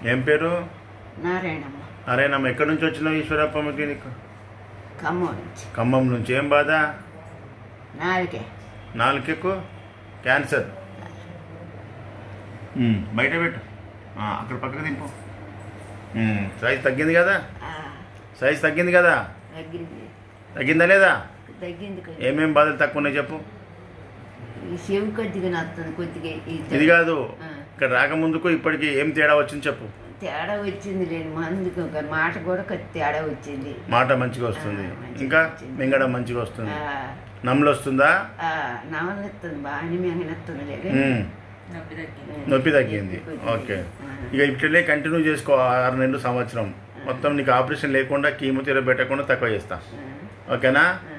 ఏం పేరు నారాయణమ్మ నారాయణమ్మ ఎక్కడి నుంచి వచ్చినావు ఈశ్వరప్పమ్మకి నీకు ఖమ్మం నుంచి ఖమ్మం నుంచి ఏం బాధ నాలుగే నాలుకెక్కు క్యాన్సర్ ఉమ్, బయట పెట్టు ఆ, అక్కడ పక్కకు దింపు ఉమ్, సైజ్ తగ్గింది కదా ఆ, సైజ్ తగ్గింది కదా తగ్గింది తగ్గిందా లేదా తగ్గింది కొద్దిగా. ఏమేం బాధలు తక్కువ ఉన్నాయి చెప్పు ఈ చెవి కొద్దిగా నస్తుంది కొద్దిగా ఈ ఇది కాదు ఆ. ఇక్కడ రాకముందుకు ఇప్పటికి ఏం తేడా వచ్చింది చెప్పు తేడా వచ్చింది లేని మందుకు ఒక మాట కూడా కొద్ది తేడా వచ్చింది మాట మంచిగా వస్తుంది ఆ, మంచిగా ఇంకా వచ్చింది. మింగడం మంచిగా వస్తుంది ఆ, నమ్ములు వస్తుందా ఆ, నవలెత్తుంది బాగానే మెగనెత్తుంది లేదు ఉమ్, నొప్పి తగ్గింది ఓకే ఇక ఇట్లనే కంటిన్యూ చేసుకో ఆరు నెలలు సంవత్సరం మొత్తం నీకు ఆపరేషన్ లేకుండా కీమోథెరపీ పెట్టకుండా తక్కువ చేస్తా ఓకేనా